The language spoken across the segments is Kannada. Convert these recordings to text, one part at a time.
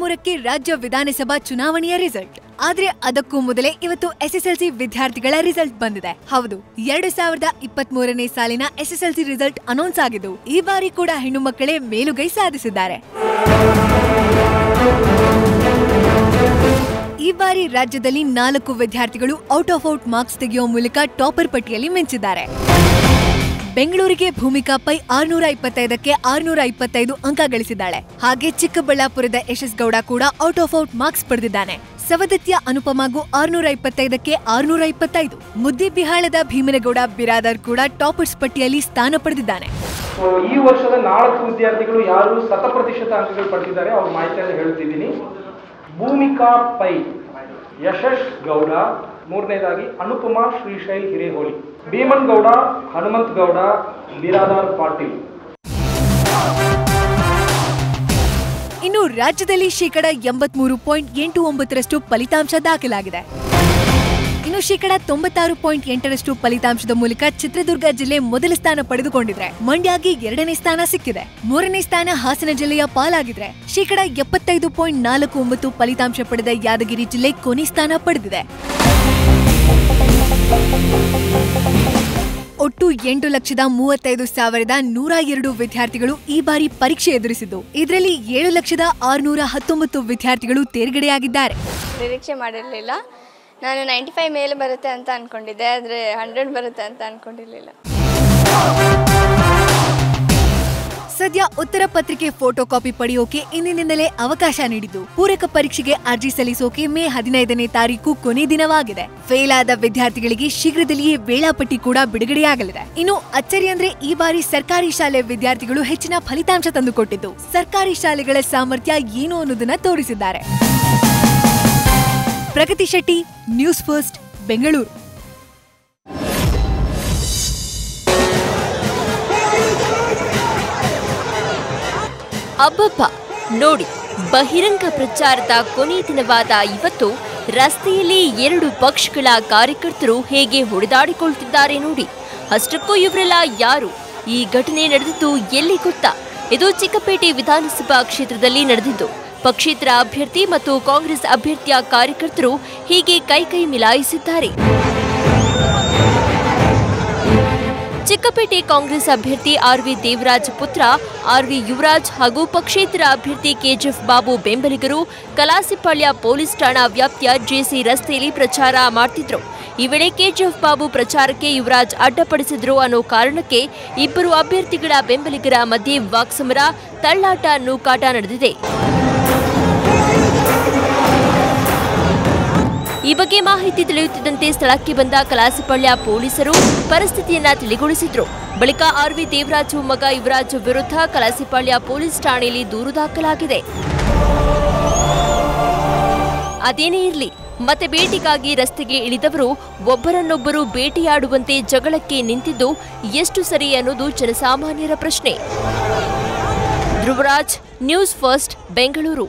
ಮೂರಕ್ಕೆ ರಾಜ್ಯ ವಿಧಾನಸಭಾ ಚುನಾವಣೆಯ ರಿಸಲ್ಟ್ ಆದ್ರೆ ಅದಕ್ಕೂ ಮೊದಲೇ ಇವತ್ತು ಎಸ್ಎಸ್ಎಲ್ಸಿ ವಿದ್ಯಾರ್ಥಿಗಳ ರಿಸಲ್ಟ್ ಬಂದಿದೆ ಹೌದು ಎರಡು ಸಾವಿರದ ಇಪ್ಪತ್ತ್ ಮೂರನೇ ಸಾಲಿನ ಎಸ್ಎಸ್ಎಲ್ಸಿ ರಿಸಲ್ಟ್ ಅನೌನ್ಸ್ ಆಗಿದ್ದು ಈ ಬಾರಿ ಕೂಡ ಹೆಣ್ಣು ಮಕ್ಕಳೇ ಮೇಲುಗೈ ಸಾಧಿಸಿದ್ದಾರೆ ಈ ಬಾರಿ ರಾಜ್ಯದಲ್ಲಿ ನಾಲ್ಕು ವಿದ್ಯಾರ್ಥಿಗಳು ಔಟ್ ಆಫ್ ಔಟ್ ಮಾರ್ಕ್ಸ್ ತೆಗೆಯುವ ಮೂಲಕ ಟಾಪರ್ ಪಟ್ಟಿಯಲ್ಲಿ ಮಿಂಚಿದ್ದಾರೆ ಬೆಂಗಳೂರಿಗೆ ಭೂಮಿಕಾ ಪೈ ಆರ್ನೂರ ಇಪ್ಪತ್ತೈದಕ್ಕೆ ಆರ್ನೂರ ಇಪ್ಪತ್ತೈದು ಅಂಕ ಗಳಿಸಿದ್ದಾಳೆ ಹಾಗೆ ಚಿಕ್ಕಬಳ್ಳಾಪುರದ ಯಶಸ್ ಗೌಡ ಕೂಡ ಔಟ್ ಆಫ್ ಔಟ್ ಮಾರ್ಕ್ಸ್ ಪಡೆದಿದ್ದಾನೆ ಸವದತ್ಯ ಅನುಪಮಾಗೂ ಆರ್ನೂರ ಇಪ್ಪತ್ತೈದಕ್ಕೆ ಆರ್ನೂರ ಇಪ್ಪತ್ತೈದು ಮುದ್ದಿಬಿಹಾಳದ ಭೀಮನಗೌಡ ಬಿರಾದರ್ ಕೂಡ ಟಾಪರ್ಸ್ ಪಟ್ಟಿಯಲ್ಲಿ ಸ್ಥಾನ ಪಡೆದಿದ್ದಾನೆ ಸೊ ಈ ವರ್ಷದ ನಾಲ್ಕು ವಿದ್ಯಾರ್ಥಿಗಳು ಯಾರು ಶತಪ್ರತಿಶತ ಅಂಕಗಳು ಪಡೆದಿದ್ದಾರೆ ಅವ್ರ ಮಾಹಿತಿಯನ್ನು ಹೇಳ್ತಿದ್ದೀನಿ ಭೂಮಿಕಾ ಪೈ ಯಶಸ್ ಗೌಡ ಮೂರನೇದಾಗಿ ಅನುಪಮಾ ಶ್ರೀಶೈಲ್ ಹಿರೇಹೋಳಿ ಭೀಮನ್ ಗೌಡ ಹನುಮಂತ್ ಗೌಡ ಬಿರಾದಾರ್ ಪಾಟೀಲ್ ಇನ್ನು ರಾಜ್ಯದಲ್ಲಿ ಶೇಕಡ ಎಂಬತ್ಮೂರು ಪಾಯಿಂಟ್ ಎಂಟು ಒಂಬತ್ತರಷ್ಟು ಫಲಿತಾಂಶ ದಾಖಲಾಗಿದೆ ಇನ್ನು ಶೇಕಡ ತೊಂಬತ್ತಾರು ಪಾಯಿಂಟ್ ಎಂಟರಷ್ಟು ಫಲಿತಾಂಶದ ಮೂಲಕ ಚಿತ್ರದುರ್ಗ ಜಿಲ್ಲೆ ಮೊದಲ ಸ್ಥಾನ ಪಡೆದುಕೊಂಡಿದ್ರೆ ಮಂಡ್ಯಗೆ ಎರಡನೇ ಸ್ಥಾನ ಸಿಕ್ಕಿದೆ ಮೂರನೇ ಸ್ಥಾನ ಹಾಸನ ಜಿಲ್ಲೆಯ ಪಾಲಾಗಿದ್ರೆ ಶೇಕಡ ಎಪ್ಪತ್ತೈದು ಪಾಯಿಂಟ್ ನಾಲ್ಕು ಒಂಬತ್ತು ಫಲಿತಾಂಶ ಪಡೆದ ಯಾದಗಿರಿ ಜಿಲ್ಲೆ ಕೊನೆ ಸ್ಥಾನ ಪಡೆದಿದೆ ಒಟ್ಟು ಎಂಟು ಲಕ್ಷದ ಮೂವತ್ತೈದು ಸಾವಿರದ ನೂರ ಎರಡು ವಿದ್ಯಾರ್ಥಿಗಳು ಈ ಬಾರಿ ಪರೀಕ್ಷೆ ಎದುರಿಸಿದ್ದು ಇದರಲ್ಲಿ ಏಳು ಲಕ್ಷದ ಆರುನೂರ ಹತ್ತೊಂಬತ್ತು ವಿದ್ಯಾರ್ಥಿಗಳು ತೇರ್ಗಡೆಯಾಗಿದ್ದಾರೆ ನಿರೀಕ್ಷೆ ಮಾಡಿರಲಿಲ್ಲ ನಾನು ನೈಂಟಿ ಫೈವ್ ಮೇಲೆ ಬರುತ್ತೆ ಅಂತ ಅಂದ್ಕೊಂಡಿದ್ದೆ ಆದರೆ ಹಂಡ್ರೆಡ್ ಬರುತ್ತೆ ಅಂತ ಅಂದ್ಕೊಂಡಿರಲಿಲ್ಲ ಸದ್ಯ ಉತ್ತರ ಪತ್ರಿಕೆ ಫೋಟೋ ಕಾಪಿ ಪಡೆಯೋಕೆ ಇಂದಿನಿಂದಲೇ ಅವಕಾಶ ನೀಡಿದ್ದು ಪೂರಕ ಪರೀಕ್ಷೆಗೆ ಅರ್ಜಿ ಸಲ್ಲಿಸೋಕೆ ಮೇ ಹದಿನೈದನೇ ತಾರೀಕು ಕೊನೆ ದಿನವಾಗಿದೆ ಫೇಲ್ ಆದ ವಿದ್ಯಾರ್ಥಿಗಳಿಗೆ ಶೀಘ್ರದಲ್ಲಿಯೇ ವೇಳಾಪಟ್ಟಿ ಕೂಡ ಬಿಡುಗಡೆಯಾಗಲಿದೆ ಇನ್ನು ಅಚ್ಚರಿ ಅಂದ್ರೆ ಈ ಬಾರಿ ಸರ್ಕಾರಿ ಶಾಲೆ ವಿದ್ಯಾರ್ಥಿಗಳು ಹೆಚ್ಚಿನ ಫಲಿತಾಂಶ ತಂದುಕೊಟ್ಟಿದ್ದು ಸರ್ಕಾರಿ ಶಾಲೆಗಳ ಸಾಮರ್ಥ್ಯ ಏನು ಅನ್ನೋದನ್ನ ತೋರಿಸಿದ್ದಾರೆ ಪ್ರಗತಿ ಶೆಟ್ಟಿ ನ್ಯೂಸ್ ಫಸ್ಟ್ ಬೆಂಗಳೂರು ಅಬ್ಬಬ್ಬ ನೋಡಿ ಬಹಿರಂಗ ಪ್ರಚಾರದ ಕೊನೆ ದಿನವಾದ ಇವತ್ತು ರಸ್ತೆಯಲ್ಲಿ ಎರಡು ಪಕ್ಷಗಳ ಕಾರ್ಯಕರ್ತರು ಹೇಗೆ ಹೊಡೆದಾಡಿಕೊಳ್ತಿದ್ದಾರೆ ನೋಡಿ ಅಷ್ಟಕ್ಕೂ ಇವರೆಲ್ಲ ಯಾರು ಈ ಘಟನೆ ನಡೆದಿದ್ದು ಎಲ್ಲಿ ಗೊತ್ತಾ ಇದು ಚಿಕ್ಕಪೇಟೆ ವಿಧಾನಸಭಾ ಕ್ಷೇತ್ರದಲ್ಲಿ ನಡೆದಿದ್ದು ಪಕ್ಷೇತರ ಅಭ್ಯರ್ಥಿ ಮತ್ತು ಕಾಂಗ್ರೆಸ್ ಅಭ್ಯರ್ಥಿಯ ಕಾರ್ಯಕರ್ತರು ಹೀಗೆ ಕೈಕೈ ಮಿಲಾಯಿಸಿದ್ದಾರೆ ಚಿಕ್ಕಪೇಟೆ ಕಾಂಗ್ರೆಸ್ ಅಭ್ಯರ್ಥಿ ಆರ್ವಿ ದೇವರಾಜ್ ಪುತ್ರ ಆರ್ವಿ ಯುವರಾಜ್ ಹಾಗೂ ಪಕ್ಷೇತರ ಅಭ್ಯರ್ಥಿ ಕೆಜಿಎಫ್ ಬಾಬು ಬೆಂಬಲಿಗರು ಕಲಾಸಿಪಾಳ್ಯ ಪೊಲೀಸ್ ಠಾಣಾ ವ್ಯಾಪ್ತಿಯ ಜೆಸಿ ರಸ್ತೆಯಲ್ಲಿ ಪ್ರಚಾರ ಮಾಡ್ತಿದ್ರು ಈ ವೇಳೆ ಕೆಜಿಎಫ್ ಬಾಬು ಪ್ರಚಾರಕ್ಕೆ ಯುವರಾಜ್ ಅಡ್ಡಪಡಿಸಿದ್ರು ಅನ್ನೋ ಕಾರಣಕ್ಕೆ ಇಬ್ಬರು ಅಭ್ಯರ್ಥಿಗಳ ಬೆಂಬಲಿಗರ ಮಧ್ಯೆ ವಾಕ್ಸಮರ ತಳ್ಳಾಟ ನೂಕಾಟ ನಡೆದಿದೆ ಈ ಬಗ್ಗೆ ಮಾಹಿತಿ ತಿಳಿಯುತ್ತಿದ್ದಂತೆ ಸ್ಥಳಕ್ಕೆ ಬಂದ ಕಲಾಸಿಪಳ್ಯ ಪೊಲೀಸರು ಪರಿಸ್ಥಿತಿಯನ್ನ ತಿಳಿಗೊಳಿಸಿದ್ರು ಬಳಿಕ ಆರ್ವಿ ದೇವರಾಜು ಮಗ ಯುವರಾಜ್ ವಿರುದ್ಧ ಕಲಾಸಿಪಾಳ್ಯ ಪೊಲೀಸ್ ಠಾಣೆಯಲ್ಲಿ ದೂರು ದಾಖಲಾಗಿದೆ ಅದೇನೇ ಇರಲಿ ಮತ್ತೆ ಭೇಟಿಗಾಗಿ ರಸ್ತೆಗೆ ಇಳಿದವರು ಒಬ್ಬರನ್ನೊಬ್ಬರು ಭೇಟಿಯಾಡುವಂತೆ ಜಗಳಕ್ಕೆ ನಿಂತಿದ್ದು ಎಷ್ಟು ಸರಿ ಅನ್ನೋದು ಜನಸಾಮಾನ್ಯರ ಪ್ರಶ್ನೆ ಧ್ರುವರಾಜ್ ನ್ಯೂಸ್ ಫಸ್ಟ್ ಬೆಂಗಳೂರು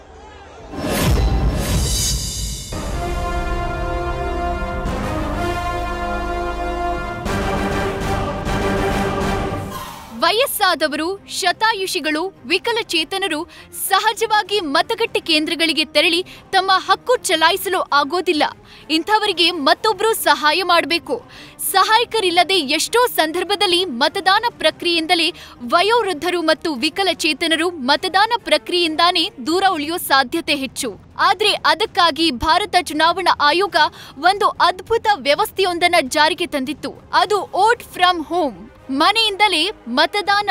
ವಯಸ್ಸಾದವರು ಶತಾಯುಷಿಗಳು ವಿಕಲಚೇತನರು ಸಹಜವಾಗಿ ಮತಗಟ್ಟೆ ಕೇಂದ್ರಗಳಿಗೆ ತೆರಳಿ ತಮ್ಮ ಹಕ್ಕು ಚಲಾಯಿಸಲು ಆಗೋದಿಲ್ಲ ಇಂಥವರಿಗೆ ಮತ್ತೊಬ್ರು ಸಹಾಯ ಮಾಡಬೇಕು ಸಹಾಯಕರಿಲ್ಲದೆ ಎಷ್ಟೋ ಸಂದರ್ಭದಲ್ಲಿ ಮತದಾನ ಪ್ರಕ್ರಿಯೆಯಿಂದಲೇ ವಯೋವೃದ್ಧರು ಮತ್ತು ವಿಕಲಚೇತನರು ಮತದಾನ ಪ್ರಕ್ರಿಯೆಯಿಂದಾನೇ ದೂರ ಉಳಿಯೋ ಸಾಧ್ಯತೆ ಹೆಚ್ಚು ಆದ್ರೆ ಅದಕ್ಕಾಗಿ ಭಾರತ ಚುನಾವಣಾ ಆಯೋಗ ಒಂದು ಅದ್ಭುತ ವ್ಯವಸ್ಥೆಯೊಂದನ್ನ ಜಾರಿಗೆ ತಂದಿತ್ತು ಅದು ಓಟ್ ಫ್ರಮ್ ಹೋಮ್ ಮನೆಯಿಂದಲೇ ಮತದಾನ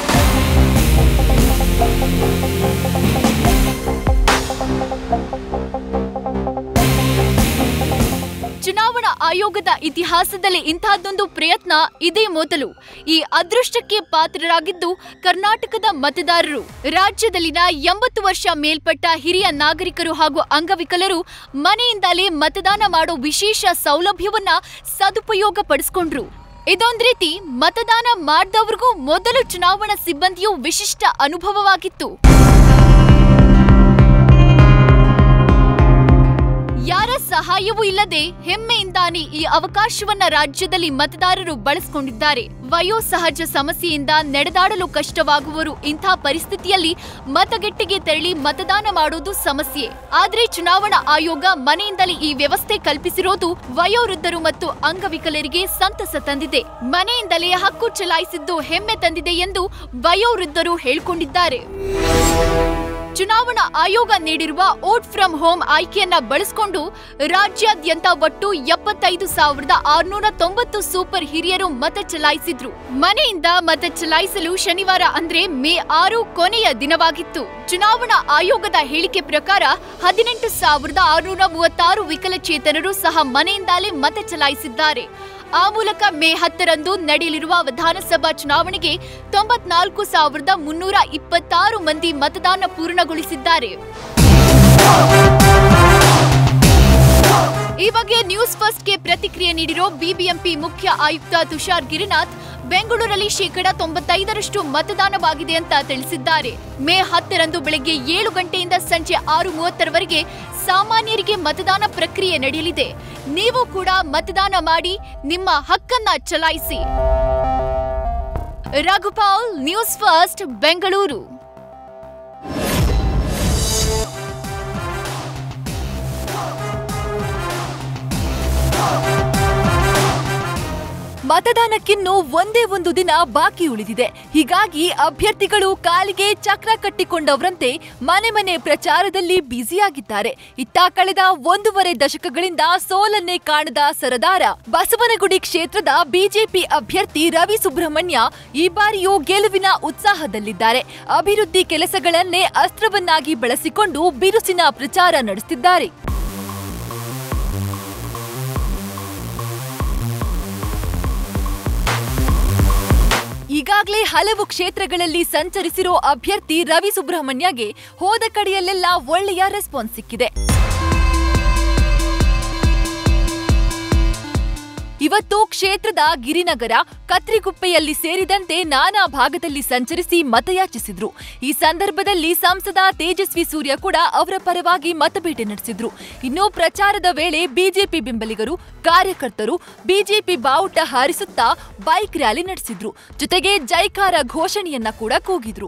ಚುನಾವಣಾ ಆಯೋಗದ ಇತಿಹಾಸದಲ್ಲಿ ಇಂತಹದ್ದೊಂದು ಪ್ರಯತ್ನ ಇದೇ ಮೊದಲು ಈ ಅದೃಷ್ಟಕ್ಕೆ ಪಾತ್ರರಾಗಿದ್ದು ಕರ್ನಾಟಕದ ಮತದಾರರು ರಾಜ್ಯದಲ್ಲಿನ ಎಂಬತ್ತು ವರ್ಷ ಮೇಲ್ಪಟ್ಟ ಹಿರಿಯ ನಾಗರಿಕರು ಹಾಗೂ ಅಂಗವಿಕಲರು ಮನೆಯಿಂದಲೇ ಮತದಾನ ಮಾಡೋ ವಿಶೇಷ ಸೌಲಭ್ಯವನ್ನ ಸದುಪಯೋಗ ಪಡಿಸ್ಕೊಂಡ್ರು ಇದೊಂದ್ ರೀತಿ ಮತದಾನ ಮಾಡ್ದವ್ರಿಗೂ ಮೊದಲು ಚುನಾವಣಾ ಸಿಬ್ಬಂದಿಯು ವಿಶಿಷ್ಟ ಅನುಭವವಾಗಿತ್ತು ಯಾರ ಸಹಾಯವೂ ಇಲ್ಲದೆ ಹೆಮ್ಮೆಯಿಂದಾನೆ ಈ ಅವಕಾಶವನ್ನ ರಾಜ್ಯದಲ್ಲಿ ಮತದಾರರು ಬಳಸಿಕೊಂಡಿದ್ದಾರೆ ವಯೋಸಹಜ ಸಮಸ್ಯೆಯಿಂದ ನಡೆದಾಡಲು ಕಷ್ಟವಾಗುವರು ಇಂಥ ಪರಿಸ್ಥಿತಿಯಲ್ಲಿ ಮತಗಟ್ಟೆಗೆ ತೆರಳಿ ಮತದಾನ ಮಾಡೋದು ಸಮಸ್ಯೆ ಆದ್ರೆ ಚುನಾವಣಾ ಆಯೋಗ ಮನೆಯಿಂದಲೇ ಈ ವ್ಯವಸ್ಥೆ ಕಲ್ಪಿಸಿರೋದು ವಯೋವೃದ್ಧರು ಮತ್ತು ಅಂಗವಿಕಲರಿಗೆ ಸಂತಸ ತಂದಿದೆ ಮನೆಯಿಂದಲೇ ಹಕ್ಕು ಚಲಾಯಿಸಿದ್ದು ಹೆಮ್ಮೆ ತಂದಿದೆ ಎಂದು ವಯೋವೃದ್ಧರು ಹೇಳ್ಕೊಂಡಿದ್ದಾರೆ ಚುನಾವಣಾ ಆಯೋಗ ನೀಡಿರುವ ವೋಟ್ ಫ್ರಮ್ ಹೋಮ್ ಆಯ್ಕೆಯನ್ನ ಬಳಸಿಕೊಂಡು ರಾಜ್ಯಾದ್ಯಂತ ಒಟ್ಟು ಎಪ್ಪತ್ತೈದು ಸಾವಿರದ ಆರುನೂರ ತೊಂಬತ್ತು ಸೂಪರ್ ಹಿರಿಯರು ಮತ ಚಲಾಯಿಸಿದ್ರು ಮನೆಯಿಂದ ಮತ ಚಲಾಯಿಸಲು ಶನಿವಾರ ಅಂದ್ರೆ ಮೇ ಆರು ಕೊನೆಯ ದಿನವಾಗಿತ್ತು ಚುನಾವಣಾ ಆಯೋಗದ ಹೇಳಿಕೆ ಪ್ರಕಾರ ಹದಿನೆಂಟು ಸಾವಿರದ ಆರುನೂರ ಮೂವತ್ತಾರು ವಿಕಲಚೇತನರು ಸಹ ಮನೆಯಿಂದಲೇ ಮತ ಚಲಾಯಿಸಿದ್ದಾರೆ ಆ ಮೂಲಕ ಮೇ ಹತ್ತರಂದು ನಡೆಯಲಿರುವ ವಿಧಾನಸಭಾ ಚುನಾವಣೆಗೆ ತೊಂಬತ್ನಾಲ್ಕು ಸಾವಿರದ ಮುನ್ನೂರ ಇಪ್ಪತ್ತಾರು ಮಂದಿ ಮತದಾನ ಪೂರ್ಣಗೊಳಿಸಿದ್ದಾರೆ ಈ ಬಗ್ಗೆ ನ್ಯೂಸ್ ಫಸ್ಟ್ಗೆ ಪ್ರತಿಕ್ರಿಯೆ ನೀಡಿರೋ ಬಿಬಿಎಂಪಿ ಮುಖ್ಯ ಆಯುಕ್ತ ತುಷಾರ್ ಗಿರಿನಾಥ್ ಬೆಂಗಳೂರಲ್ಲಿ ಶೇಕಡ ತೊಂಬತ್ತೈದರಷ್ಟು ಮತದಾನವಾಗಿದೆ ಅಂತ ತಿಳಿಸಿದ್ದಾರೆ ಮೇ ಹತ್ತರಂದು ಬೆಳಗ್ಗೆ ಏಳು ಗಂಟೆಯಿಂದ ಸಂಜೆ ಆರು ಮೂವತ್ತರವರೆಗೆ ಸಾಮಾನ್ಯರಿಗೆ ಮತದಾನ ಪ್ರಕ್ರಿಯೆ ನಡೆಯಲಿದೆ ನೀವು ಕೂಡ ಮತದಾನ ಮಾಡಿ ನಿಮ್ಮ ಹಕ್ಕನ್ನ ಚಲಾಯಿಸಿ ರಘುಪಾಲ್ ನ್ಯೂಸ್ ಫಸ್ಟ್ ಬೆಂಗಳೂರು ಮತದಾನಕ್ಕಿನ್ನು ಒಂದೇ ಒಂದು ದಿನ ಬಾಕಿ ಉಳಿದಿದೆ ಹೀಗಾಗಿ ಅಭ್ಯರ್ಥಿಗಳು ಕಾಲಿಗೆ ಚಕ್ರ ಕಟ್ಟಿಕೊಂಡವರಂತೆ ಮನೆ ಮನೆ ಪ್ರಚಾರದಲ್ಲಿ ಬ್ಯುಸಿಯಾಗಿದ್ದಾರೆ ಇತ್ತ ಕಳೆದ ಒಂದೂವರೆ ದಶಕಗಳಿಂದ ಸೋಲನ್ನೇ ಕಾಣದ ಸರದಾರ ಬಸವನಗುಡಿ ಕ್ಷೇತ್ರದ ಬಿಜೆಪಿ ಅಭ್ಯರ್ಥಿ ರವಿ ಸುಬ್ರಹ್ಮಣ್ಯ ಈ ಬಾರಿಯೂ ಗೆಲುವಿನ ಉತ್ಸಾಹದಲ್ಲಿದ್ದಾರೆ ಅಭಿವೃದ್ಧಿ ಕೆಲಸಗಳನ್ನೇ ಅಸ್ತ್ರವನ್ನಾಗಿ ಬಳಸಿಕೊಂಡು ಬಿರುಸಿನ ಪ್ರಚಾರ ನಡೆಸುತ್ತಿದ್ದಾರೆ ಈಗಾಗಲೇ ಹಲವು ಕ್ಷೇತ್ರಗಳಲ್ಲಿ ಸಂಚರಿಸಿರೋ ಅಭ್ಯರ್ಥಿ ರವಿ ಸುಬ್ರಹ್ಮಣ್ಯಗೆ ಹೋದ ಕಡೆಯಲ್ಲೆಲ್ಲ ಒಳ್ಳೆಯ ರೆಸ್ಪಾನ್ಸ್ ಸಿಕ್ಕಿದೆ ಇವತ್ತು ಕ್ಷೇತ್ರದ ಗಿರಿನಗರ ಕತ್ರಿಗುಪ್ಪೆಯಲ್ಲಿ ಸೇರಿದಂತೆ ನಾನಾ ಭಾಗದಲ್ಲಿ ಸಂಚರಿಸಿ ಮತಯಾಚಿಸಿದ್ರು ಈ ಸಂದರ್ಭದಲ್ಲಿ ಸಂಸದ ತೇಜಸ್ವಿ ಸೂರ್ಯ ಕೂಡ ಅವರ ಪರವಾಗಿ ಮತಬೇಟೆ ನಡೆಸಿದ್ರು ಇನ್ನು ಪ್ರಚಾರದ ವೇಳೆ ಬಿಜೆಪಿ ಬೆಂಬಲಿಗರು ಕಾರ್ಯಕರ್ತರು ಬಿಜೆಪಿ ಬಾವುಟ ಹಾರಿಸುತ್ತಾ ಬೈಕ್ ರ್ಯಾಲಿ ನಡೆಸಿದ್ರು ಜೊತೆಗೆ ಜೈಕಾರ ಘೋಷಣೆಯನ್ನ ಕೂಡ ಕೂಗಿದ್ರು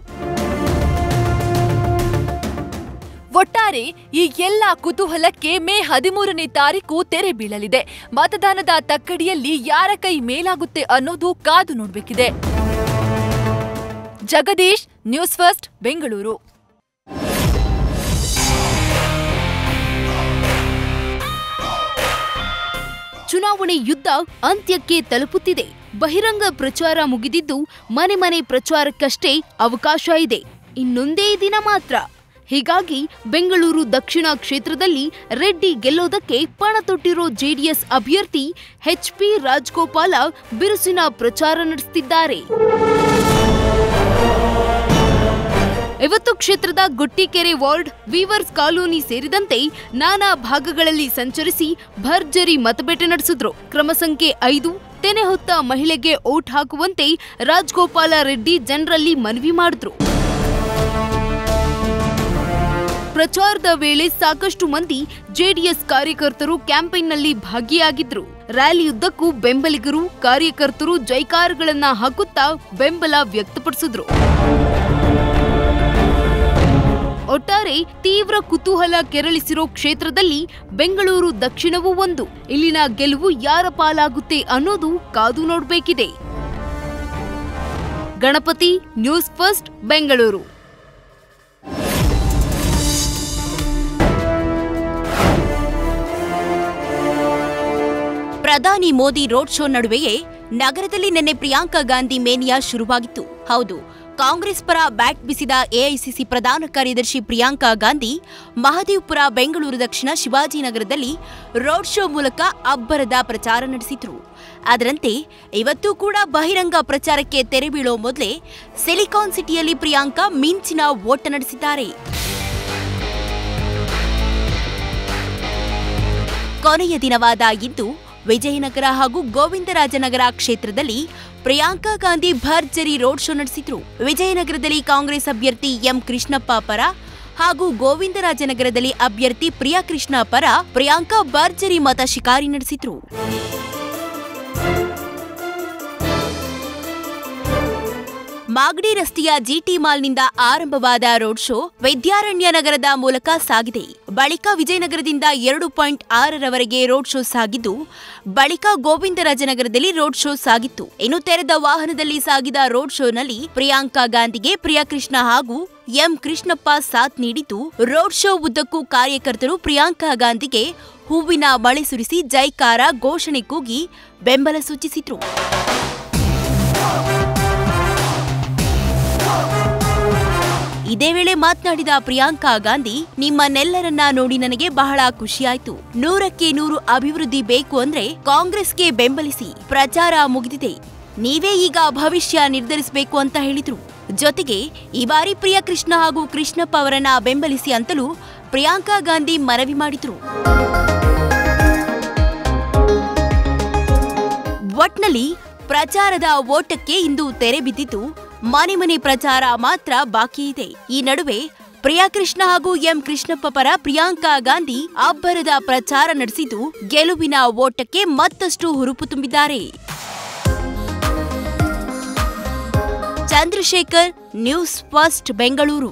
ಒಟ್ಟಾರೆ ಈ ಎಲ್ಲ ಕುತೂಹಲಕ್ಕೆ ಮೇ ಹದಿಮೂರನೇ ತಾರೀಕು ತೆರೆ ಬೀಳಲಿದೆ ಮತದಾನದ ತಕ್ಕಡಿಯಲ್ಲಿ ಯಾರ ಕೈ ಮೇಲಾಗುತ್ತೆ ಅನ್ನೋದು ಕಾದು ನೋಡ್ಬೇಕಿದೆ ಜಗದೀಶ್ ನ್ಯೂಸ್ ಫಸ್ಟ್ ಬೆಂಗಳೂರು ಚುನಾವಣೆ ಯುದ್ಧ ಅಂತ್ಯಕ್ಕೆ ತಲುಪುತ್ತಿದೆ ಬಹಿರಂಗ ಪ್ರಚಾರ ಮುಗಿದಿದ್ದು ಮನೆ ಮನೆ ಪ್ರಚಾರಕ್ಕಷ್ಟೇ ಅವಕಾಶ ಇದೆ ಇನ್ನೊಂದೇ ದಿನ ಮಾತ್ರ ಹೀಗಾಗಿ ಬೆಂಗಳೂರು ದಕ್ಷಿಣ ಕ್ಷೇತ್ರದಲ್ಲಿ ರೆಡ್ಡಿ ಗೆಲ್ಲೋದಕ್ಕೆ ಪಣ ತೊಟ್ಟಿರೋ ಜೆಡಿಎಸ್ ಅಭ್ಯರ್ಥಿ ಎಚ್ ಪಿ ರಾಜ್ಗೋಪಾಲ ಬಿರುಸಿನ ಪ್ರಚಾರ ನಡೆಸುತ್ತಿದ್ದಾರೆ ಇವತ್ತು ಕ್ಷೇತ್ರದ ಗುಟ್ಟಿಕೆರೆ ವಾರ್ಡ್ ವೀವರ್ಸ್ ಕಾಲೋನಿ ಸೇರಿದಂತೆ ನಾನಾ ಭಾಗಗಳಲ್ಲಿ ಸಂಚರಿಸಿ ಭರ್ಜರಿ ಮತಬೇಟೆ ನಡೆಸಿದ್ರು ಕ್ರಮ ಸಂಖ್ಯೆ ಐದು ತೆನೆ ಹೊತ್ತ ಮಹಿಳೆಗೆ ಓಟ್ ಹಾಕುವಂತೆ ರಾಜ್ಗೋಪಾಲ ರೆಡ್ಡಿ ಜನರಲ್ಲಿ ಮನವಿ ಮಾಡಿದ್ರು ಪ್ರಚಾರದ ವೇಳೆ ಸಾಕಷ್ಟು ಮಂದಿ ಜೆಡಿಎಸ್ ಕಾರ್ಯಕರ್ತರು ಕ್ಯಾಂಪೇನ್ನಲ್ಲಿ ಭಾಗಿಯಾಗಿದ್ರು ರ್ಯಾಲಿಯುದ್ದಕ್ಕೂ ಬೆಂಬಲಿಗರು ಕಾರ್ಯಕರ್ತರು ಜೈಕಾರಗಳನ್ನ ಹಾಕುತ್ತಾ ಬೆಂಬಲ ವ್ಯಕ್ತಪಡಿಸಿದ್ರು ಒಟ್ಟಾರೆ ತೀವ್ರ ಕುತೂಹಲ ಕೆರಳಿಸಿರೋ ಕ್ಷೇತ್ರದಲ್ಲಿ ಬೆಂಗಳೂರು ದಕ್ಷಿಣವೂ ಒಂದು ಇಲ್ಲಿನ ಗೆಲುವು ಯಾರ ಪಾಲಾಗುತ್ತೆ ಅನ್ನೋದು ಕಾದು ನೋಡ್ಬೇಕಿದೆ ಗಣಪತಿ ನ್ಯೂಸ್ ಫಸ್ಟ್ ಬೆಂಗಳೂರು ಪ್ರಧಾನಿ ಮೋದಿ ರೋಡ್ ಶೋ ನಡುವೆಯೇ ನಗರದಲ್ಲಿ ನಿನ್ನೆ ಪ್ರಿಯಾಂಕಾ ಗಾಂಧಿ ಮೇನಿಯಾ ಶುರುವಾಗಿತ್ತು ಹೌದು ಕಾಂಗ್ರೆಸ್ ಪರ ಬ್ಯಾಟ್ ಬಿಸಿದ ಎಐಸಿಸಿ ಪ್ರಧಾನ ಕಾರ್ಯದರ್ಶಿ ಪ್ರಿಯಾಂಕಾ ಗಾಂಧಿ ಮಹದೇವಪುರ ಬೆಂಗಳೂರು ದಕ್ಷಿಣ ಶಿವಾಜಿನಗರದಲ್ಲಿ ರೋಡ್ ಶೋ ಮೂಲಕ ಅಬ್ಬರದ ಪ್ರಚಾರ ನಡೆಸಿದ್ರು ಅದರಂತೆ ಇವತ್ತು ಕೂಡ ಬಹಿರಂಗ ಪ್ರಚಾರಕ್ಕೆ ತೆರೆ ಬೀಳೋ ಮೊದಲೇ ಸಿಲಿಕಾನ್ ಸಿಟಿಯಲ್ಲಿ ಪ್ರಿಯಾಂಕಾ ಮಿಂಚಿನ ಓಟ ನಡೆಸಿದ್ದಾರೆ ಕೊನೆಯ ದಿನವಾದ ಇಂದು ವಿಜಯನಗರ ಹಾಗೂ ಗೋವಿಂದರಾಜನಗರ ಕ್ಷೇತ್ರದಲ್ಲಿ ಪ್ರಿಯಾಂಕಾ ಗಾಂಧಿ ಭರ್ಜರಿ ರೋಡ್ ಶೋ ನಡೆಸಿದ್ರು ವಿಜಯನಗರದಲ್ಲಿ ಕಾಂಗ್ರೆಸ್ ಅಭ್ಯರ್ಥಿ ಎಂ ಕೃಷ್ಣಪ್ಪ ಪರ ಹಾಗೂ ಗೋವಿಂದರಾಜನಗರದಲ್ಲಿ ಅಭ್ಯರ್ಥಿ ಪ್ರಿಯಾ ಕೃಷ್ಣ ಪರ ಪ್ರಿಯಾಂಕಾ ಭರ್ಜರಿ ಮತ ಶಿಕಾರಿ ನಡೆಸಿದ್ರು ಮಾಗಡಿ ರಸ್ತೆಯ ಜಿಟಿ ಮಾಲ್ನಿಂದ ಆರಂಭವಾದ ರೋಡ್ ಶೋ ವಿದ್ಯಾರಣ್ಯ ನಗರದ ಮೂಲಕ ಸಾಗಿದೆ ಬಳಿಕ ವಿಜಯನಗರದಿಂದ ಎರಡು ಪಾಯಿಂಟ್ ಆರರವರೆಗೆ ರೋಡ್ ಶೋ ಸಾಗಿದ್ದು ಬಳಿಕ ಗೋವಿಂದರಾಜನಗರದಲ್ಲಿ ರೋಡ್ ಶೋ ಸಾಗಿತ್ತು ಇನ್ನು ತೆರೆದ ವಾಹನದಲ್ಲಿ ಸಾಗಿದ ರೋಡ್ ಶೋನಲ್ಲಿ ಪ್ರಿಯಾಂಕಾ ಗಾಂಧಿಗೆ ಪ್ರಿಯಾಕೃಷ್ಣ ಹಾಗೂ ಎಂ ಕೃಷ್ಣಪ್ಪ ಸಾಥ್ ನೀಡಿದ್ದು ರೋಡ್ ಶೋ ಉದ್ದಕ್ಕೂ ಕಾರ್ಯಕರ್ತರು ಪ್ರಿಯಾಂಕಾ ಗಾಂಧಿಗೆ ಹೂವಿನ ಮಳೆ ಸುರಿಸಿ ಜೈಕಾರ ಘೋಷಣೆ ಕೂಗಿ ಬೆಂಬಲ ಸೂಚಿಸಿದ್ರು ಇದೇ ವೇಳೆ ಮಾತನಾಡಿದ ಪ್ರಿಯಾಂಕಾ ಗಾಂಧಿ ನಿಮ್ಮನ್ನೆಲ್ಲರನ್ನ ನೋಡಿ ನನಗೆ ಬಹಳ ಖುಷಿಯಾಯ್ತು ನೂರಕ್ಕೆ ನೂರು ಅಭಿವೃದ್ಧಿ ಬೇಕು ಅಂದ್ರೆ ಕಾಂಗ್ರೆಸ್ಗೆ ಬೆಂಬಲಿಸಿ ಪ್ರಚಾರ ಮುಗಿದಿದೆ ನೀವೇ ಈಗ ಭವಿಷ್ಯ ನಿರ್ಧರಿಸಬೇಕು ಅಂತ ಹೇಳಿದ್ರು ಜೊತೆಗೆ ಈ ಬಾರಿ ಪ್ರಿಯ ಕೃಷ್ಣ ಹಾಗೂ ಕೃಷ್ಣಪ್ಪ ಅವರನ್ನ ಬೆಂಬಲಿಸಿ ಅಂತಲೂ ಪ್ರಿಯಾಂಕಾ ಗಾಂಧಿ ಮನವಿ ಮಾಡಿದ್ರು ಒಟ್ನಲ್ಲಿ ಪ್ರಚಾರದ ಓಟಕ್ಕೆ ಇಂದು ತೆರೆ ಬಿದ್ದಿದ್ದು ಮನೆ ಮನೆ ಪ್ರಚಾರ ಮಾತ್ರ ಬಾಕಿ ಇದೆ ಈ ನಡುವೆ ಪ್ರಿಯಾಕೃಷ್ಣ ಹಾಗೂ ಎಂ ಕೃಷ್ಣಪ್ಪ ಪರ ಪ್ರಿಯಾಂಕಾ ಗಾಂಧಿ ಅಬ್ಬರದ ಪ್ರಚಾರ ನಡೆಸಿದ್ದು ಗೆಲುವಿನ ಓಟಕ್ಕೆ ಮತ್ತಷ್ಟು ಹುರುಪು ತುಂಬಿದ್ದಾರೆ ಚಂದ್ರಶೇಖರ್ ನ್ಯೂಸ್ ಫಸ್ಟ್ ಬೆಂಗಳೂರು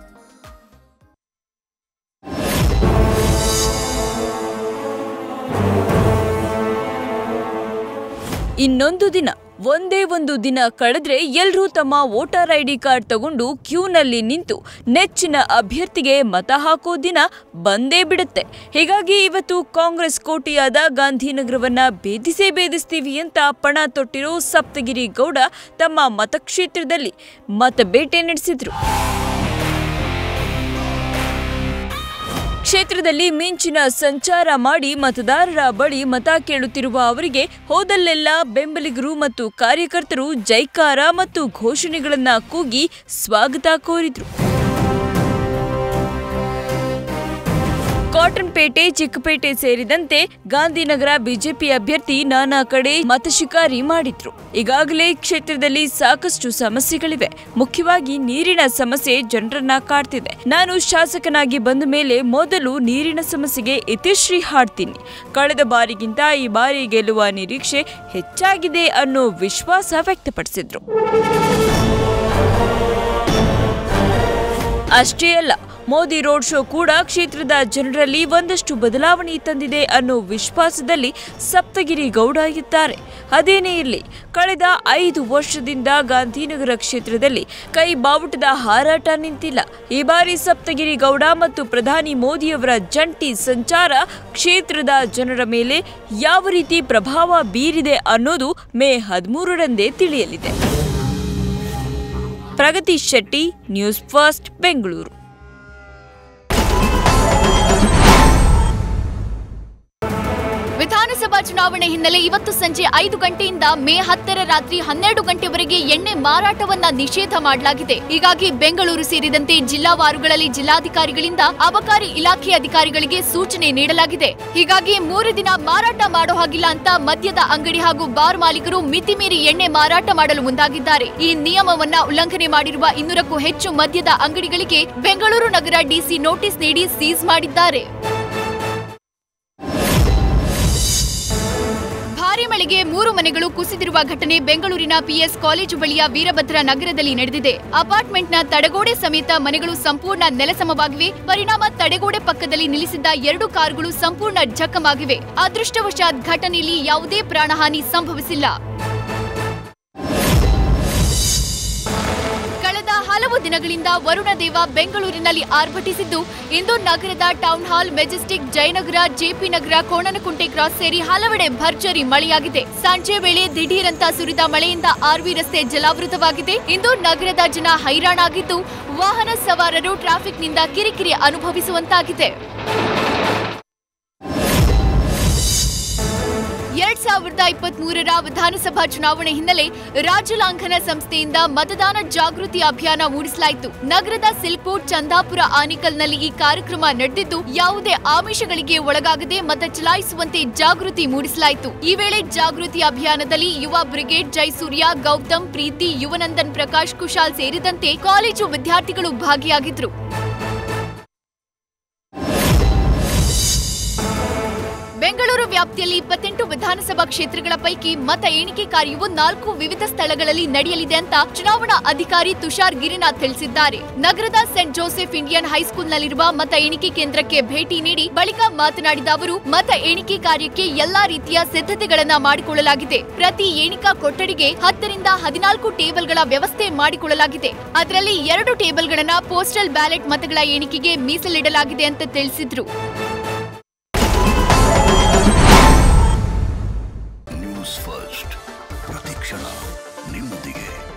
ಇನ್ನೊಂದು ದಿನ ಒಂದೇ ಒಂದು ದಿನ ಕಳೆದ್ರೆ ಎಲ್ರೂ ತಮ್ಮ ವೋಟರ್ ಐ ಡಿ ಕಾರ್ಡ್ ತಗೊಂಡು ಕ್ಯೂನಲ್ಲಿ ನಿಂತು ನೆಚ್ಚಿನ ಅಭ್ಯರ್ಥಿಗೆ ಮತ ಹಾಕೋ ದಿನ ಬಂದೇ ಬಿಡುತ್ತೆ ಹೀಗಾಗಿ ಇವತ್ತು ಕಾಂಗ್ರೆಸ್ ಕೋಟೆಯಾದ ಗಾಂಧಿನಗರವನ್ನ ಭೇದಿಸೇ ಭೇದಿಸ್ತೀವಿ ಅಂತ ಪಣ ತೊಟ್ಟಿರೋ ಸಪ್ತಗಿರಿ ಗೌಡ ತಮ್ಮ ಮತಕ್ಷೇತ್ರದಲ್ಲಿ ಮತಬೇಟೆ ನಡೆಸಿದ್ರು ಕ್ಷೇತ್ರದಲ್ಲಿ ಮಿಂಚಿನ ಸಂಚಾರ ಮಾಡಿ ಮತದಾರರ ಬಳಿ ಮತ ಕೇಳುತ್ತಿರುವ ಅವರಿಗೆ ಹೋದಲ್ಲೆಲ್ಲ ಬೆಂಬಲಿಗರು ಮತ್ತು ಕಾರ್ಯಕರ್ತರು ಜೈಕಾರ ಮತ್ತು ಘೋಷಣೆಗಳನ್ನ ಕೂಗಿ ಸ್ವಾಗತ ಕೋರಿದ್ರು ಕಾಟನ್ಪೇಟೆ ಚಿಕ್ಕಪೇಟೆ ಸೇರಿದಂತೆ ಗಾಂಧಿನಗರ ಬಿಜೆಪಿ ಅಭ್ಯರ್ಥಿ ನಾನಾ ಕಡೆ ಮತಶಿಕಾರಿ ಮಾಡಿದ್ರು ಈಗಾಗಲೇ ಕ್ಷೇತ್ರದಲ್ಲಿ ಸಾಕಷ್ಟು ಸಮಸ್ಯೆಗಳಿವೆ ಮುಖ್ಯವಾಗಿ ನೀರಿನ ಸಮಸ್ಯೆ ಜನರನ್ನ ಕಾಡ್ತಿದೆ ನಾನು ಶಾಸಕನಾಗಿ ಬಂದ ಮೇಲೆ ಮೊದಲು ನೀರಿನ ಸಮಸ್ಯೆಗೆ ಇತಿಶ್ರೀ ಹಾಡ್ತೀನಿ ಕಳೆದ ಬಾರಿಗಿಂತ ಈ ಬಾರಿ ಗೆಲ್ಲುವ ನಿರೀಕ್ಷೆ ಹೆಚ್ಚಾಗಿದೆ ಅನ್ನೋ ವಿಶ್ವಾಸ ವ್ಯಕ್ತಪಡಿಸಿದ್ರು ಅಷ್ಟೇ ಅಲ್ಲ ಮೋದಿ ರೋಡ್ ಶೋ ಕೂಡ ಕ್ಷೇತ್ರದ ಜನರಲ್ಲಿ ಒಂದಷ್ಟು ಬದಲಾವಣೆ ತಂದಿದೆ ಅನ್ನೋ ವಿಶ್ವಾಸದಲ್ಲಿ ಸಪ್ತಗಿರಿ ಗೌಡ ಇದ್ದಾರೆ ಅದೇನೇ ಇರಲಿ ಕಳೆದ ಐದು ವರ್ಷದಿಂದ ಗಾಂಧಿನಗರ ಕ್ಷೇತ್ರದಲ್ಲಿ ಕೈ ಬಾವುಟದ ಹಾರಾಟ ನಿಂತಿಲ್ಲ ಈ ಬಾರಿ ಸಪ್ತಗಿರಿ ಗೌಡ ಮತ್ತು ಪ್ರಧಾನಿ ಮೋದಿಯವರ ಜಂಟಿ ಸಂಚಾರ ಕ್ಷೇತ್ರದ ಜನರ ಮೇಲೆ ಯಾವ ರೀತಿ ಪ್ರಭಾವ ಬೀರಿದೆ ಅನ್ನೋದು ಮೇ ಹದಿಮೂರರಂದೇ ತಿಳಿಯಲಿದೆ ಪ್ರಗತಿ ಶೆಟ್ಟಿ ನ್ಯೂಸ್ ಫಸ್ಟ್ ಬೆಂಗಳೂರು ವಿಧಾನಸಭಾ ಚುನಾವಣೆ ಹಿನ್ನೆಲೆ ಇವತ್ತು ಸಂಜೆ ಐದು ಗಂಟೆಯಿಂದ ಮೇ ಹತ್ತರ ರಾತ್ರಿ ಹನ್ನೆರಡು ಗಂಟೆವರೆಗೆ ಎಣ್ಣೆ ಮಾರಾಟವನ್ನ ನಿಷೇಧ ಮಾಡಲಾಗಿದೆ ಹೀಗಾಗಿ ಬೆಂಗಳೂರು ಸೇರಿದಂತೆ ಜಿಲ್ಲಾವಾರುಗಳಲ್ಲಿ ಜಿಲ್ಲಾಧಿಕಾರಿಗಳಿಂದ ಅಬಕಾರಿ ಇಲಾಖೆ ಅಧಿಕಾರಿಗಳಿಗೆ ಸೂಚನೆ ನೀಡಲಾಗಿದೆ ಹೀಗಾಗಿ ಮೂರು ದಿನ ಮಾರಾಟ ಮಾಡೋ ಹಾಗಿಲ್ಲ ಅಂತ ಮದ್ಯದ ಅಂಗಡಿ ಹಾಗೂ ಬಾರ್ ಮಾಲೀಕರು ಮಿತಿ ಮೀರಿ ಎಣ್ಣೆ ಮಾರಾಟ ಮಾಡಲು ಮುಂದಾಗಿದ್ದಾರೆ ಈ ನಿಯಮವನ್ನ ಉಲ್ಲಂಘನೆ ಮಾಡಿರುವ ಇನ್ನೂರಕ್ಕೂ ಹೆಚ್ಚು ಮದ್ಯದ ಅಂಗಡಿಗಳಿಗೆ ಬೆಂಗಳೂರು ನಗರ ಡಿಸಿ ನೋಟಿಸ್ ನೀಡಿ ಸೀಸ್ ಮಾಡಿದ್ದಾರೆ ಭಾರಿ ಮಳೆಗೆ ಮೂರು ಮನೆಗಳು ಕುಸಿದಿರುವ ಘಟನೆ ಬೆಂಗಳೂರಿನ ಪಿಎಸ್ ಕಾಲೇಜು ಬಳಿಯ ವೀರಭದ್ರ ನಗರದಲ್ಲಿ ನಡೆದಿದೆ ಅಪಾರ್ಟ್ಮೆಂಟ್ನ ತಡೆಗೋಡೆ ಸಮೇತ ಮನೆಗಳು ಸಂಪೂರ್ಣ ನೆಲಸಮವಾಗಿವೆ ಪರಿಣಾಮ ತಡೆಗೋಡೆ ಪಕ್ಕದಲ್ಲಿ ನಿಲ್ಲಿಸಿದ್ದ ಎರಡು ಕಾರುಗಳು ಸಂಪೂರ್ಣ ಜಖಮಾಗಿವೆ ಅದೃಷ್ಟವಶಾತ್ ಘಟನೆಯಲ್ಲಿ ಯಾವುದೇ ಪ್ರಾಣಹಾನಿ ಸಂಭವಿಸಿಲ್ಲ ಕಳೆದ ಹಲವು ದಿನಗಳಿಂದ ವರುಣದೇವ ಬೆಂಗಳೂರಿನಲ್ಲಿ ಆರ್ಭಟಿಸಿದ್ದು ಇಂದು ನಗರದ town hall Majestic Jayanagar JP Nagar Konanakunte cross ಸೇರಿ ಹಲವೆಡೆ ಭರ್ಜರಿ ಮಳೆಯಾಗಿದೆ ಸಂಜೆ ವೇಳೆ ದಿಢೀರಂತ ಸುರಿದ ಮಳೆಯಿಂದ ಆರ್ವಿ ರಸ್ತೆ ಜಲಾವೃತವಾಗಿದೆ ಇಂದು ನಗರದ ಜನ ಹೈರಾಣಾಗಿದ್ದು ವಾಹನ ಸವಾರರು ಟ್ರಾಫಿಕ್ನಿಂದ ಕಿರಿಕಿರಿ ಅನುಭವಿಸುವಂತಾಗಿದೆ ಎರಡ್ ಸಾವಿರದ ಇಪ್ಪತ್ತ್ ಮೂರರ ವಿಧಾನಸಭಾ ಚುನಾವಣೆ ಹಿನ್ನೆಲೆ ರಾಜಲಾಂಘನ ಸಂಸ್ಥೆಯಿಂದ ಮತದಾನ ಜಾಗೃತಿ ಅಭಿಯಾನ ಮೂಡಿಸಲಾಯಿತು ನಗರದ ಸಿಲ್ಕ್ಬೋರ್ಡ್ ಚಂದಾಪುರ ಆನಿಕಲ್ನಲ್ಲಿ ಈ ಕಾರ್ಯಕ್ರಮ ನಡೆದಿದ್ದು ಯಾವುದೇ ಆಮಿಷಗಳಿಗೆ ಒಳಗಾಗದೆ ಮತ ಚಲಾಯಿಸುವಂತೆ ಜಾಗೃತಿ ಮೂಡಿಸಲಾಯಿತು ಈ ವೇಳೆ ಜಾಗೃತಿ ಅಭಿಯಾನದಲ್ಲಿ ಯುವ ಬ್ರಿಗೇಡ್ ಜಯಸೂರ್ಯ ಗೌತಮ್ ಪ್ರೀತಿ ಯುವನಂದನ್ ಪ್ರಕಾಶ್ ಕುಶಾಲ್ ಸೇರಿದಂತೆ ಕಾಲೇಜು ವಿದ್ಯಾರ್ಥಿಗಳು ಭಾಗಿಯಾಗಿದ್ರು ಬೆಂಗಳೂರು ವ್ಯಾಪ್ತಿಯಲ್ಲಿ ಇಪ್ಪತ್ತೆಂಟು ವಿಧಾನಸಭಾ ಕ್ಷೇತ್ರಗಳ ಪೈಕಿ ಮತ ಎಣಿಕೆ ಕಾರ್ಯವು ನಾಲ್ಕು ವಿವಿಧ ಸ್ಥಳಗಳಲ್ಲಿ ನಡೆಯಲಿದೆ ಅಂತ ಚುನಾವಣಾ ಅಧಿಕಾರಿ ತುಷಾರ್ ಗಿರಿನಾಥ್ ತಿಳಿಸಿದ್ದಾರೆ ನಗರದ ಸೆಂಟ್ ಜೋಸೆಫ್ ಇಂಡಿಯನ್ ಹೈಸ್ಕೂಲ್ನಲ್ಲಿರುವ ಮತ ಎಣಿಕೆ ಕೇಂದ್ರಕ್ಕೆ ಭೇಟಿ ನೀಡಿ ಬಳಿಕ ಮಾತನಾಡಿದ ಅವರು ಮತ ಎಣಿಕೆ ಕಾರ್ಯಕ್ಕೆ ಎಲ್ಲಾ ರೀತಿಯ ಸಿದ್ಧತೆಗಳನ್ನ ಮಾಡಿಕೊಳ್ಳಲಾಗಿದೆ ಪ್ರತಿ ಎಣಿಕಾ ಕೊಠಡಿಗೆ ಹತ್ತರಿಂದ ಹದಿನಾಲ್ಕು ಟೇಬಲ್ಗಳ ವ್ಯವಸ್ಥೆ ಮಾಡಿಕೊಳ್ಳಲಾಗಿದೆ ಅದರಲ್ಲಿ ಎರಡು ಟೇಬಲ್ಗಳನ್ನ ಪೋಸ್ಟಲ್ ಬ್ಯಾಲೆಟ್ ಮತಗಳ ಎಣಿಕೆಗೆ ಮೀಸಲಿಡಲಾಗಿದೆ ಅಂತ ತಿಳಿಸಿದ್ರು ನ್ಯೂಸ್ ಫಸ್ಟ್ ಪ್ರತಿಕ್ಷಣ ನಿಮ್ಮೊಂದಿಗೆ